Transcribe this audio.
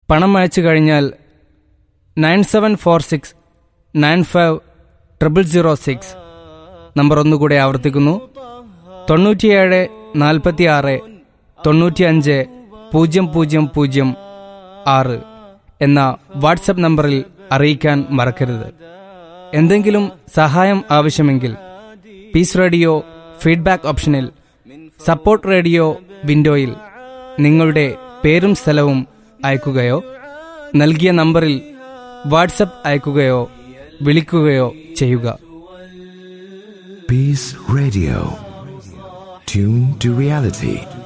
പണം അയച്ചു കഴിഞ്ഞാൽ nine seven four six nine five triple zero six number ഒന്നുകൂടെ ആവർത്തിക്കുന്നു തൊണ്ണൂറ്റിയേഴ് നാൽപ്പത്തി ആറ് തൊണ്ണൂറ്റിയഞ്ച് പൂജ്യം പൂജ്യം പൂജ്യം ആറ് എന്ന വാട്സപ്പ് നമ്പറിൽ അറിയിക്കാൻ മറക്കരുത് എന്തെങ്കിലും സഹായം ആവശ്യമെങ്കിൽ പീസ് റേഡിയോ ഫീഡ്ബാക്ക് ഓപ്ഷനിൽ സപ്പോർട്ട് റേഡിയോ വിൻഡോയിൽ നിങ്ങളുടെ പേരും സ്ഥലവും അയക്കുകയോ നൽകിയ നമ്പറിൽ വാട്സപ്പ് അയക്കുകയോ വിളിക്കുകയോ ചെയ്യുക Peace Radio. Tune to reality.